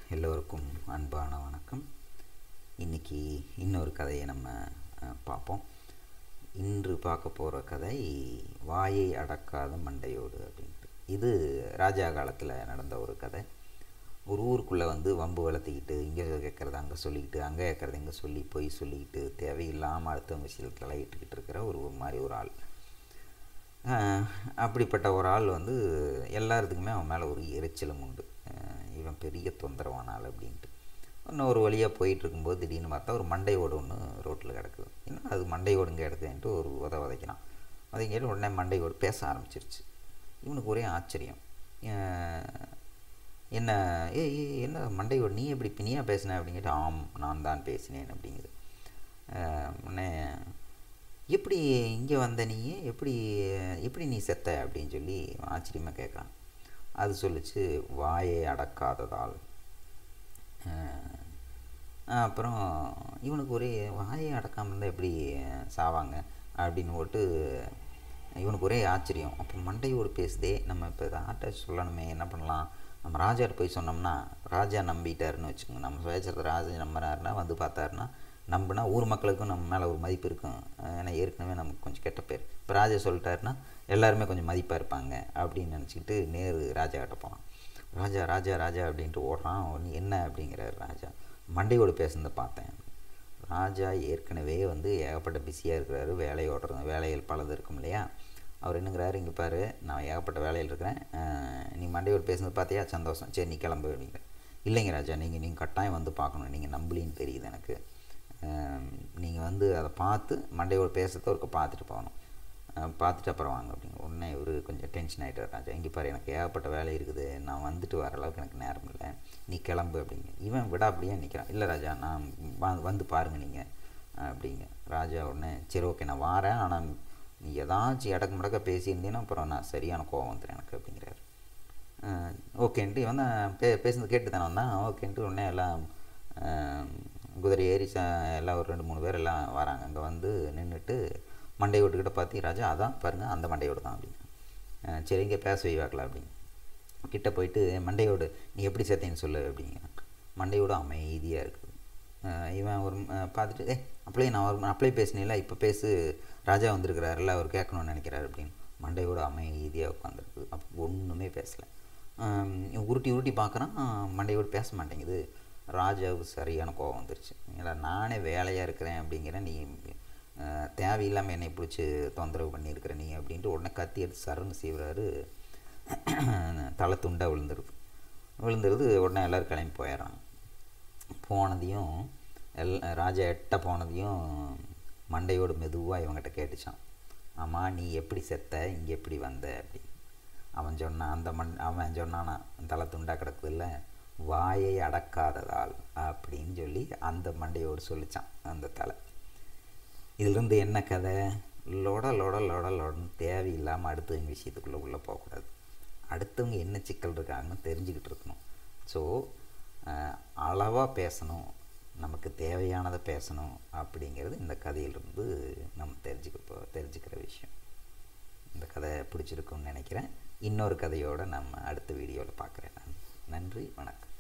எல்லோருக்கும் அன்பான வணக்கம் இன்னைக்கு இன்னொரு கதையை நம்ம அஹ், பார்ப்போம் இன்று பார்க்க போகிற கதை வாயை அடக்காத மண்டையோடு அப்படின்ட்டு இது ராஜா காலத்தில் நடந்த ஒரு கதை ஒரு ஊருக்குள்ளே வந்து வம்பு வளர்த்திக்கிட்டு இங்கே கேட்குறத அங்கே சொல்லிக்கிட்டு அங்கே கேட்குறத இங்கே சொல்லி போய் சொல்லிக்கிட்டு தேவையில்லாமல் அடுத்தவங்க விஷயத்தில் தலையிட்டுக்கிட்டு இருக்கிற ஒரு ஒரு மாதிரி ஒரு ஆள் ஆஹ் அப்படிப்பட்ட ஒரு ஆள் வந்து எல்லாத்துக்குமே அவன் மேலே ஒரு எரிச்சலும் உண்டு ஆஹ் இவன் பெரிய தொந்தரவான ஆள் அப்படின்ட்டு இன்னும் ஒரு வழியாக போயிட்டு இருக்கும்போது திடீர்னு பார்த்தா ஒரு மண்டையோடு ஒன்று ரோட்டில் கிடக்குது என்ன அது மண்டையோடு இங்கே கிடக்குதுன்ட்டு ஒரு உத உதைக்கிறான் உதைங்கிட்டு உடனே மண்டையோடு பேச ஆரம்பிச்சிருச்சு இவனுக்கு ஒரே ஆச்சரியம் ஆஹ் என்ன ஏ என்ன மண்டையோடு நீ எப்படி பிணியாக பேசின அப்படிங்கிட்டு ஆம் நான் தான் பேசினேன் அப்படிங்குது ஆஹ் உடனே எப்படி இங்கே வந்த நீ எப்படி எப்படி நீ செத்த அப்படின்னு சொல்லி ஆச்சரியமாக கேட்குறான் அது சொல்லிச்சு வாயை அடக்காததால் அஹ் அப்புறம் இவனுக்கு ஒரே வாயை அடக்காமல் இருந்தால் எப்படி சாவாங்க அப்படின்னு போட்டு இவனுக்கு ஒரே ஆச்சரியம் அப்போ மண்டையோடு பேசுதே நம்ம இப்போ இதை ஆட்ட சொல்லணுமே என்ன பண்ணலாம் நம்ம ராஜாட்ட போய் சொன்னோம்னா ராஜா நம்பிட்டாருன்னு வச்சுக்கோங்க நம்ம பேசுகிறத ராஜா நம்புறாருன்னா வந்து பார்த்தாருன்னா நம்பினா ஊர் மக்களுக்கும் நம்ம மேலே ஒரு மதிப்பு இருக்கும் அஹ் ஏன்னா ஏற்கனவே நமக்கு கொஞ்சம் கெட்ட பேர் இப்போ ராஜா சொல்லிட்டாருன்னா எல்லாருமே கொஞ்சம் மதிப்பாக இருப்பாங்க அப்படின்னு நினச்சிக்கிட்டு நேரு ராஜா கிட்ட போனான் ராஜா ராஜா ராஜா அப்படின்ட்டு ஓடுறான் உடனே என்ன அப்படிங்கிறாரு ராஜா மண்டையோடு பேசுனதை பார்த்தேன் ராஜா ஏற்கனவே வந்து ஏகப்பட்ட பிஸியாக இருக்கிறாரு வேலையை ஓடுறது வேலைகள் பலது இருக்கும் இல்லையா அவர் என்னங்கிறாரு இங்கே பாரு நான் ஏகப்பட்ட வேலையில் இருக்கிறேன் அஹ் நீ மண்டையோடு பேசுனது பார்த்தியா சந்தோஷம் சரி நீ கிளம்பு அப்படிங்கிற இல்லைங்க ராஜா நீங்கள் நீங்கள் கட்டாயம் வந்து பார்க்கணும் நீங்கள் நம்பலின்னு தெரியுது எனக்கு நீங்கள் வந்து அதை பார்த்து மண்டையோடு பேசுறத ஒருக்க பார்த்துட்டு போகணும் அஹ் பார்த்துட்டு அப்புறம் வாங்க அப்படிங்க உடனே இவர் கொஞ்சம் டென்ஷன் ஆகிட்டார் ராஜா இங்கே பாரு எனக்கு ஏகப்பட்ட வேலை இருக்குது நான் வந்துட்டு வர அளவுக்கு எனக்கு நேரம் இல்லை நீ கிளம்பு அப்படிங்க இவன் விட அப்படியே நிற்கிறான் இல்லை ராஜா நான் வா- வந்து பாருங்கள் நீங்கள் அப்படிங்க ராஜா உடனே சரி ஓகே நான் வாரேன் ஆனால் நீ ஏதாச்சும் இடக்கு முடக்க பேசியிருந்தீங்கன்னா அப்புறம் நான் சரியான கோவம் வந்துடும் எனக்கு அப்படிங்கிறாரு அஹ் ஓகேன்ட்டு இவன் தான் பே பேசுனது கேட்டு தானே வந்தான் ஓகேன்ட்டு உடனே எல்லாம் அஹ், குதிரை ஏறி ச எல்லாம் ஒரு ரெண்டு மூணு பேர் எல்லாம் வராங்க அங்கே வந்து நின்றுட்டு மண்டை ஓட்டுக்கிட்ட பார்த்தி ராஜா அதான் பாருங்கள் அந்த மண்டையோடு தான் அப்படின்னு அஹ், சரி இங்கே பேச வைவாக்கலாம் அப்படின்னு கிட்ட போயிட்டு மண்டையோடு நீ எப்படி சேர்த்தேன்னு சொல்லு அப்படிங்க மண்டையோடு அமைதியாக இருக்குது அஹ் இவன் ஒரு அஹ் பார்த்துட்டு ஏ அப்படியே நான் ஒரு அப்படியே பேசினேன்ல இப்போ பேசு ராஜா வந்திருக்கிறாருல்ல அவர் கேட்கணும்னு நினைக்கிறாரு அப்படின்னு மண்டையோட அமைதியாக உட்காந்துருக்கு அப்போ ஒன்றுமே பேசலை உருட்டி உருட்டி பார்க்குறான் மண்டையோடு பேச மாட்டேங்குது ராஜாவுக்கு சரியான கோவம் வந்துருச்சு ஏன்னா நானே வேலையாக இருக்கிறேன் அப்படிங்கிற நீ அஹ், தேவையில்லாமல் என்னை பிடிச்சி தொந்தரவு பண்ணியிருக்கிற நீ அப்படின்ட்டு உடனே கத்தி எடுத்து சரன்னு செய்கிறாரு தலை துண்டாக விழுந்துருது விழுந்துருது உடனே எல்லோரும் கிளம்பி போயிடுறாங்க போனதையும் எல் ராஜா எட்ட போனதையும் மண்டையோடு மெதுவாக இவங்கிட்ட கேட்டுச்சான் ஆமாம் நீ எப்படி செத்த இங்கே எப்படி வந்த அப்படி அவன் சொன்னான் அந்த மண் அவன் சொன்னானா தலை துண்டா கிடக்குதுல்ல வாயை அடக்காததால் அப்படின்னு சொல்லி அந்த மண்டையோடு சொல்லிச்சான் அந்த தலை இதிலிருந்து என்ன கதை லொட லொட லொட லொடன்னு தேவையில்லாமல் அடுத்தவங்க விஷயத்துக்குள்ளே உள்ளே போகக்கூடாது அடுத்தவங்க என்ன சிக்கல் இருக்காங்கன்னு தெரிஞ்சுக்கிட்டு இருக்கணும் ஸோ அளவாக பேசணும் நமக்கு தேவையானதை பேசணும் அப்படிங்கிறது இந்த கதையிலிருந்து நம்ம தெரிஞ்சுக்க போ தெரிஞ்சுக்கிற விஷயம் இந்த கதை பிடிச்சிருக்குன்னு நினைக்கிறேன் இன்னொரு கதையோடு நம்ம அடுத்த வீடியோவில் பார்க்குறேன் நான் நன்றி வணக்கம்